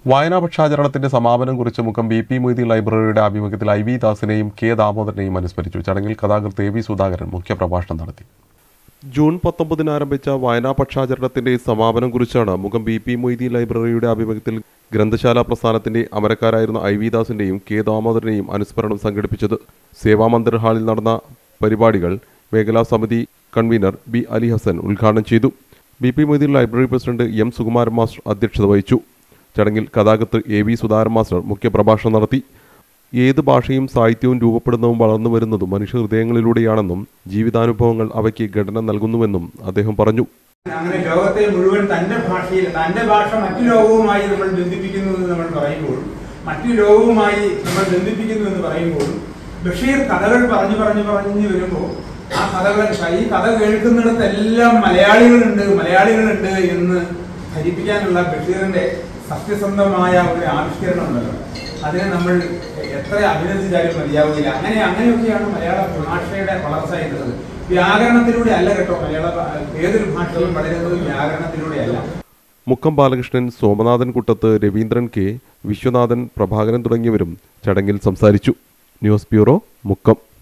വായനാ പക്ഷാചരണത്തിന്റെ സമാപനം കുറിച്ച് മുഖം ബി പി മൊയ്തീൻ ലൈബ്രറിയുടെ ആഭിമുഖ്യത്തിൽ ഐ വി ദാസിനെയും കെ ദാമോദരനെയും അനുസ്മരിച്ചു ചടങ്ങിൽ കഥാകൃത്ത് എ വി സുധാകരൻ മുഖ്യപ്രഭാഷണം നടത്തി ജൂൺ പത്തൊമ്പതിന് ആരംഭിച്ച വായനാ പക്ഷാചരണത്തിന്റെ സമാപനം കുറിച്ചാണ് മുഖം ബി പി മൊയ്തീൻ ലൈബ്രറിയുടെ ആഭിമുഖ്യത്തിൽ ഗ്രന്ഥശാല പ്രസ്ഥാനത്തിന്റെ അമരക്കാരായിരുന്ന ഐ വി ദാസിന്റെയും കെ ദാമോദരനെയും അനുസ്മരണം സംഘടിപ്പിച്ചത് സേവാമന്ദിർ ഹാളിൽ നടന്ന പരിപാടികൾ മേഖലാ സമിതി കൺവീനർ ബി അലി ഹസൻ ഉദ്ഘാടനം ചെയ്തു B P Moideen library president M Sukumaran master അധ്യക്ഷത വഹിച്ചു ചടങ്ങിൽ കഥാകൃത്ത് എ വി സുധാകരൻ മാസ്റ്റർ മുഖ്യപ്രഭാഷണം നടത്തി ഏത് ഭാഷയും സാഹിത്യവും രൂപപ്പെടുന്നതും വളർന്നു വരുന്നതും മനുഷ്യ ഹൃദയങ്ങളിലൂടെയാണെന്നും ജീവിതാനുഭവങ്ങൾ അവയ്ക്ക് ഘടന നൽകുന്നുവെന്നും അദ്ദേഹം പറഞ്ഞു അങ്ങനെ ലോകത്തെ മുഴുവൻ തന്റെ ഭാഷയിൽ തന്റെ ഭാഷ മറ്റു ലോകവുമായി നമ്മൾ ബന്ധിപ്പിക്കുന്നു എന്ന് നമ്മൾ പറയുമ്പോൾ മറ്റു ലോകവുമായി നമ്മൾ ബന്ധിപ്പിക്കുന്നു എന്ന് പറയുമ്പോൾ ബഷീർ കഥകൾ പറഞ്ഞു പറഞ്ഞു പറഞ്ഞു വരുമ്പോൾ ആ കഥകൾ ഈ കഥ കേൾക്കുന്നിടത്തെല്ലാം മലയാളികളുണ്ട് മലയാളികളുണ്ട് എന്ന് ധരിപ്പിക്കാനുള്ള ബഷീറിന്റെ സത്യസന്ധമായ ഒരു ആവിഷ്കരണം ഉണ്ടല്ലോ അതിനെ നമ്മൾ എത്ര അഭിനന്ദിച്ചാലും മതിയാവുകയില്ല അങ്ങനെ അങ്ങനെയൊക്കെയാണ് മലയാള ഭാഷയുടെ വളർച്ച എന്നത് വ്യാകരണത്തിലൂടെ അല്ല കേട്ടോ മലയാള ഭാ- ഏതൊരു ഭാഷയും വളരുന്നത് വ്യാകരണത്തിലൂടെ അല്ല മുക്കം ബാലകൃഷ്ണൻ സോമനാഥൻ കുട്ടത്ത് രവീന്ദ്രൻ കെ വിശ്വനാഥൻ പ്രഭാകരൻ തുടങ്ങിയവരും ചടങ്ങിൽ സംസാരിച്ചു ന്യൂസ് ബ്യൂറോ മുക്കം